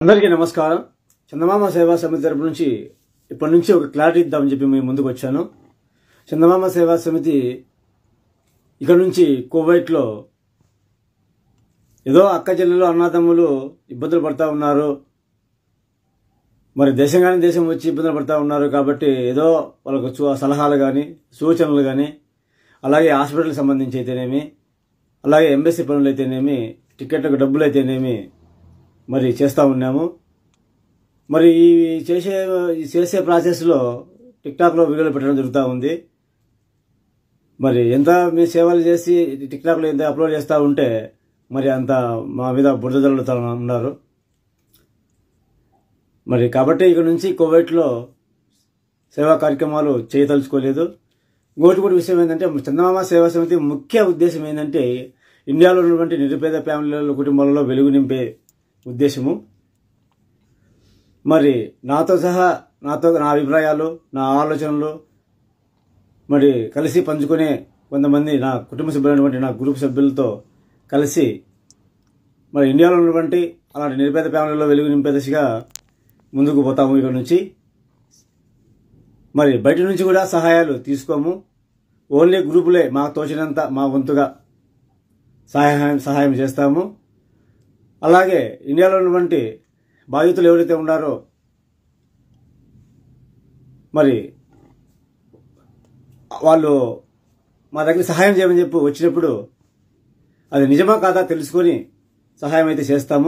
అందరికీ నమస్కారం చందమామ సేవా సమితి తరపు నుంచి ఇప్పటి నుంచి ఒక క్లారిటీ ఇద్దామని చెప్పి మీ ముందుకు వచ్చాను చందమామ సేవా సమితి ఇక్కడ నుంచి కువైట్లో ఏదో అక్క చెల్లెలు అన్నదమ్ములు ఇబ్బందులు పడతా ఉన్నారు మరి దేశం కానీ దేశం వచ్చి ఇబ్బందులు పడతా ఉన్నారు కాబట్టి ఏదో వాళ్ళకు చూ- సలహాలు కానీ సూచనలు కానీ అలాగే హాస్పిటల్కి సంబంధించి అయితేనేమి అలాగే ఎంబసీ పనులు అయితేనేమి టికెట్లకు డబ్బులు అయితేనేమి మరి చేస్తూ ఉన్నాము మరి ఈ చేసే ఈ చేసే ప్రాసెస్లో టిక్టాక్లో వీడియోలు పెట్టడం జరుగుతూ ఉంది మరి ఎంత మీ సేవలు చేసి టిక్టాక్లో ఎంత అప్లోడ్ చేస్తూ ఉంటే మరి అంత మా మీద బురద జల్లుతూ ఉన్నారు మరి కాబట్టి ఇక నుంచి కోవైట్లో సేవా కార్యక్రమాలు చేయదలుచుకోలేదు ఇంకోటి కూడా విషయం ఏంటంటే చందమామ సేవా సమితి ముఖ్య ఉద్దేశం ఏంటంటే ఇండియాలో ఉన్నటువంటి నిరుపేద ఫ్యామిలీల కుటుంబాలలో వెలుగు నింపే ఉద్దేశము మరి నాతో సహా నాతో నా అభిప్రాయాలు నా ఆలోచనలు మరి కలిసి పంచుకునే కొంతమంది నా కుటుంబ సభ్యులైనటువంటి నా గ్రూప్ సభ్యులతో కలిసి మరి ఇండియాలో ఉన్నటువంటి అలాంటి నిరుపేద ఫ్యామిలీలో వెలుగు నింపే దిశగా ముందుకు పోతాము ఇక్కడ నుంచి మరి బయట నుంచి కూడా సహాయాలు తీసుకోము ఓన్లీ గ్రూపులే మాకు తోచినంత మా వంతుగా సహాయం సహాయం చేస్తాము అలాగే ఇండియాలో ఉన్నటువంటి బాధితులు ఎవరైతే ఉన్నారో మరి వాళ్ళు మా దగ్గర సహాయం చేయమని చెప్పి వచ్చినప్పుడు అది నిజమా కాదా తెలుసుకొని సహాయం అయితే చేస్తాము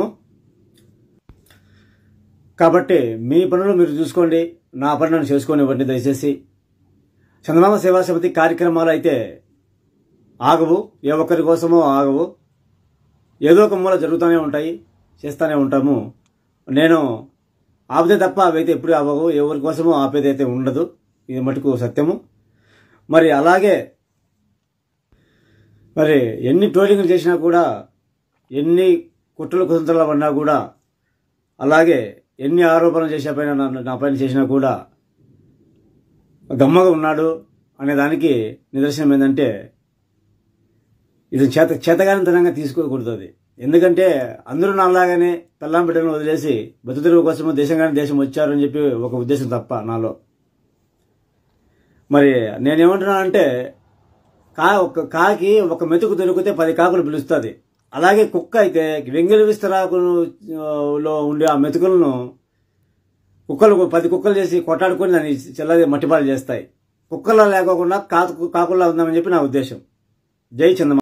కాబట్టి మీ పనులు మీరు చూసుకోండి నా పనులను చేసుకోనివ్వండి దయచేసి చందమామ సేవా సమితి కార్యక్రమాలు అయితే ఆగవు ఏ ఒక్కరి కోసమో ఆగవు ఏదో ఒక మూల జరుగుతూనే ఉంటాయి చేస్తూనే ఉంటాము నేను ఆపితే తప్ప అవి అయితే ఎప్పుడు అవ్వవు ఎవరి కోసమో ఆపేది అయితే ఉండదు ఇది మటుకు సత్యము మరి అలాగే మరి ఎన్ని ట్రోలింగ్లు చేసినా కూడా ఎన్ని కుట్రలు కుతంత్రాలు పడినా కూడా అలాగే ఎన్ని ఆరోపణలు చేసే పైన నా- నా పైన చేసినా కూడా గమ్మగా ఉన్నాడు అనే దానికి నిదర్శనం ఏంటంటే ఇది చేత చేతగానితనంగా తీసుకోకూడదు అది ఎందుకంటే అందరూ నాలాగానే పెళ్ళాం బిడ్డలను వదిలేసి బతుకుదెరువు కోసము దేశం కానీ దేశం వచ్చారని చెప్పి ఒక ఉద్దేశం తప్ప నాలో మరి నేనేమంటున్నానంటే కా ఒక కాకి ఒక మెతుకు దొరికితే పది కాకులు పిలుస్తుంది అలాగే కుక్క అయితే వెంగిలి విస్తరాకులు ఆ, లో ఉండే ఆ మెతుకులను కుక్కలు పది కుక్కలు చేసి కొట్టాడుకొని దాన్ని చెల్లది మట్టిపాలు చేస్తాయి కుక్కలా లేకోకుండా కాకు కాకుల్లా ఉందామని చెప్పి నా ఉద్దేశం జై చందమా